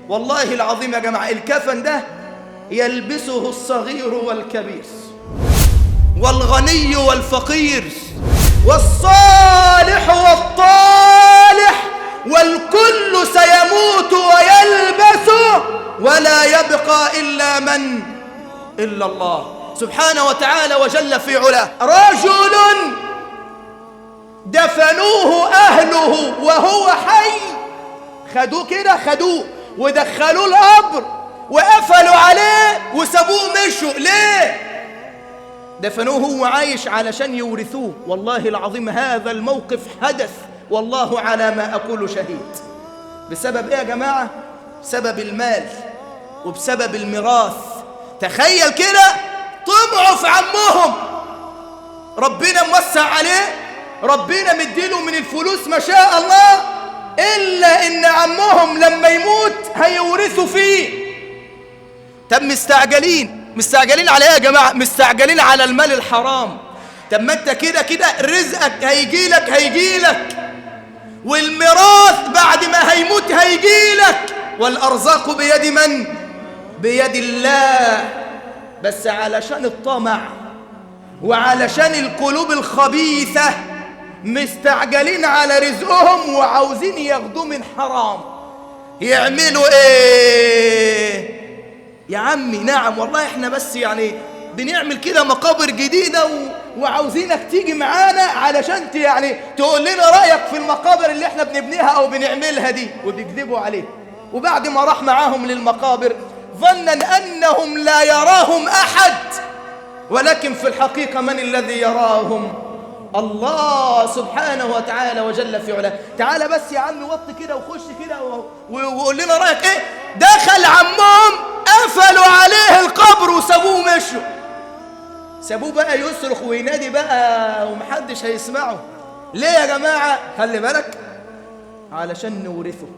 والله العظيم يا جماعة الكفن ده يلبسه الصغير والكبير والغني والفقير والصالح والطالح والكل سيموت ويلبس ولا يبقى إلا من إلا الله سبحانه وتعالى وجل في علاه رجل دفنوه أهله وهو حي خدوه كده خدوه ودخلوه القبر وقفلوا عليه وسابوه مشوا ليه دفنوه هو عايش علشان يورثوه والله العظيم هذا الموقف حدث والله على ما أقول شهيد بسبب إيه يا جماعة؟ بسبب المال وبسبب الميراث تخيل كده طمعوا في عمهم ربنا موسع عليه ربنا مديله من الفلوس ما شاء الله إلا إن عمهم لما يموت هيورثوا فيه طب مستعجلين مستعجلين على ايه يا جماعه مستعجلين على المال الحرام طب ما انت كده كده رزقك هيجي لك هيجي لك والميراث بعد ما هيموت هيجي لك والارزاق بيد من بيد الله بس علشان الطمع وعلشان القلوب الخبيثه مستعجلين على رزقهم وعاوزين ياخدوه من حرام يعملوا ايه يا عمي نعم والله احنا بس يعني بنعمل كده مقابر جديدة و... وعاوزينك تيجي معانا علشان ت... يعني تقول لنا رأيك في المقابر اللي احنا بنبنيها او بنعملها دي وبيكذبوا عليه وبعد ما راح معاهم للمقابر ظنا انهم لا يراهم احد ولكن في الحقيقة من الذي يراهم الله سبحانه وتعالى وجل في علاه تعال بس يا عم وطي كده وخش كده و... و... وقول لنا رأيك ايه دخل عمهم قفلوا عليه القبر وسابوه ومشوا سابوه بقى يصرخ وينادي بقى ومحدش هيسمعه ليه يا جماعة خلي بالك علشان نورثه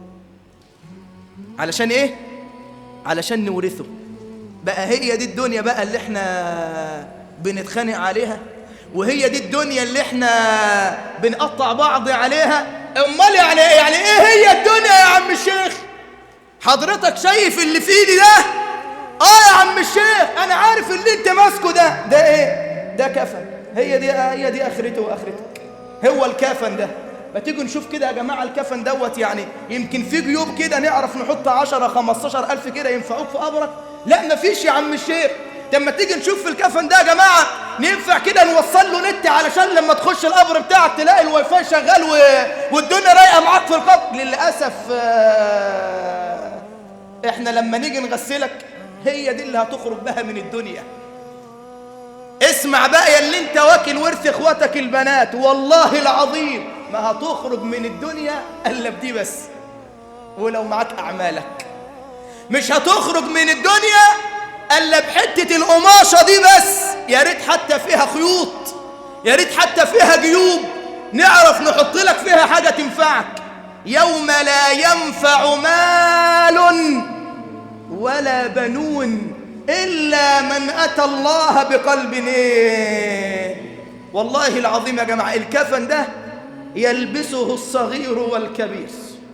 علشان ايه علشان نورثه بقى هي دي الدنيا بقى اللي احنا بنتخانق عليها وهي دي الدنيا اللي احنا بنقطع بعض عليها امال يعني يعني ايه هي الدنيا يا عم الشيخ حضرتك شايف اللي في ايدي ده اه يا عم الشيخ انا عارف اللي انت ماسكه ده ده ايه ده كفن هي دي هي دي اخرته واخرتك هو الكفن ده ما تيجوا نشوف كده يا جماعه الكفن دوت يعني يمكن في جيوب كده نعرف نحط 10 15 الف كده ينفعوك في قبرك لا مفيش يا عم الشيخ لما تيجي نشوف في الكفن ده يا جماعه ينفع كده نوصل له نت علشان لما تخش القبر بتاعك تلاقي الواي فاي شغال و... والدنيا رايقه معاك في القبر للاسف آه، احنا لما نيجي نغسلك هي دي اللي هتخرج بها من الدنيا اسمع بقى يا اللي انت واكل ورث اخواتك البنات والله العظيم ما هتخرج من الدنيا الا بدي بس ولو معاك اعمالك مش هتخرج من الدنيا الا بحته القماشه دي بس يا ريت حتى فيها خيوط يا ريت حتى فيها جيوب نعرف نحط لك فيها حاجه تنفعك يوم لا ينفع مال ولا بنون إلا من أتى الله بقلب إيه والله العظيم يا جماعة الكفن ده يلبسه الصغير والكبير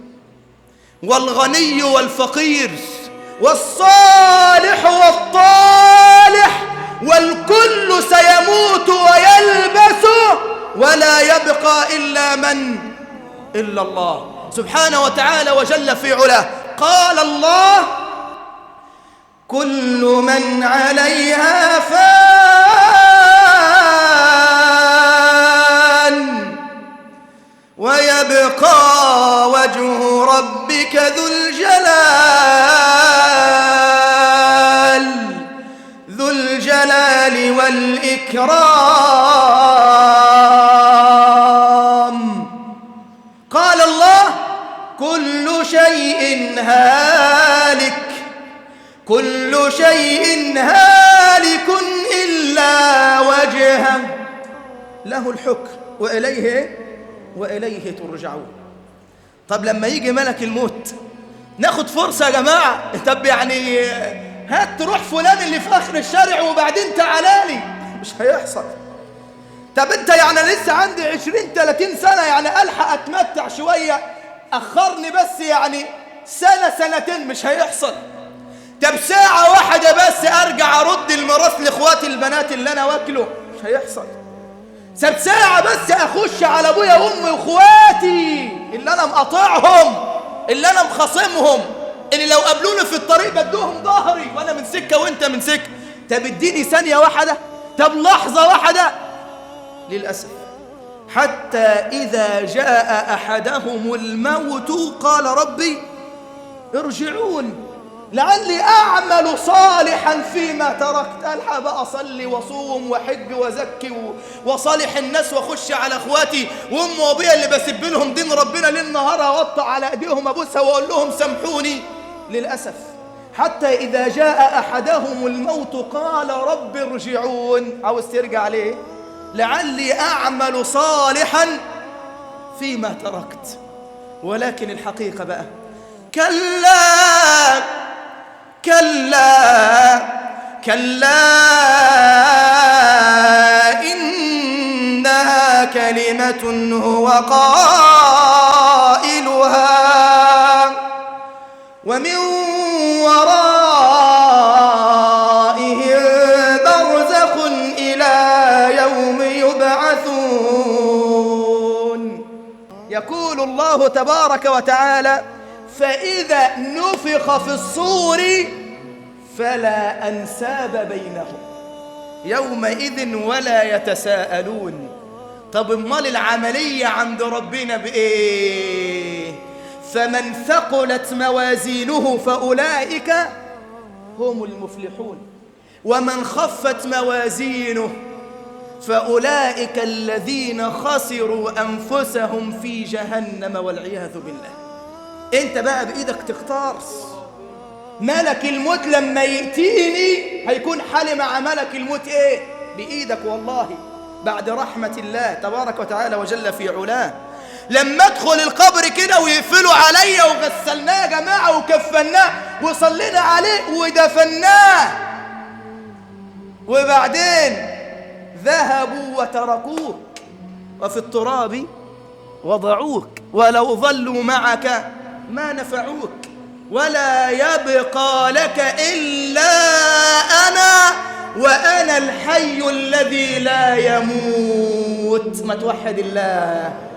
والغني والفقير والصالح والطالح والكل سيموت ويلبس ولا يبقى إلا من إلا الله سبحانه وتعالى وجل في علاه قال الله كل من عليها فان ويبقى وجه ربك ذو الجلال ذو الجلال والإكرام قال الله كل شيء هالك كل شيء هالك إلا وجهه له الحكم وإليه وإليه ترجعون طب لما يجي ملك الموت ناخد فرصة يا جماعة طب يعني هات تروح فلان اللي في آخر الشارع وبعدين تعالى لي مش هيحصل طب انت يعني لسه عندي عشرين تلاتين سنة يعني ألحق أتمتع شوية أخرني بس يعني سنة سنتين مش هيحصل طب ساعة واحدة بس أرجع أرد الميراث لإخواتي البنات اللي أنا واكله مش هيحصل طب ساعة بس أخش على أبويا وأمي وإخواتي اللي أنا مقاطعهم اللي أنا مخاصمهم اللي لو قابلوني في الطريق بدوهم ظهري وأنا من سكة وأنت من سكة طب اديني ثانية واحدة طب لحظة واحدة للأسف حتى إذا جاء أحدهم الموت قال ربي ارجعون لعلي أعمل صالحا فيما تركت ألحق بقى أصلي وصوم وحج وزكي وصالح الناس وأخش على أخواتي وأم وأبويا اللي بسب لهم دين ربنا ليل نهار أوطى على أيديهم أبوسها وأقول لهم سامحوني للأسف حتى إذا جاء أحدهم الموت قال رب ارجعون عاوز ترجع ليه لعلي أعمل صالحا فيما تركت ولكن الحقيقة بقى كلا كلا كلا إنها كلمة هو قائلها ومن ورائهم برزخ إلى يوم يبعثون يقول الله تبارك وتعالى فإذا نفخ في الصور فلا أنساب بينهم يومئذ ولا يتساءلون طب امال العملية عند ربنا بإيه فمن ثقلت موازينه فأولئك هم المفلحون ومن خفت موازينه فأولئك الذين خسروا أنفسهم في جهنم والعياذ بالله انت بقى بإيدك تختار ملك الموت لما يأتيني هيكون حالي مع ملك الموت ايه بإيدك والله بعد رحمة الله تبارك وتعالى وجل في علاه لما ادخل القبر كده ويقفلوا عليا وغسلناه يا جماعة وكفناه وصلينا عليه ودفناه وبعدين ذهبوا وتركوك وفي التراب وضعوك ولو ظلوا معك ما نفعوك ولا يبقى لك إلا أنا وأنا الحي الذي لا يموت ما توحد الله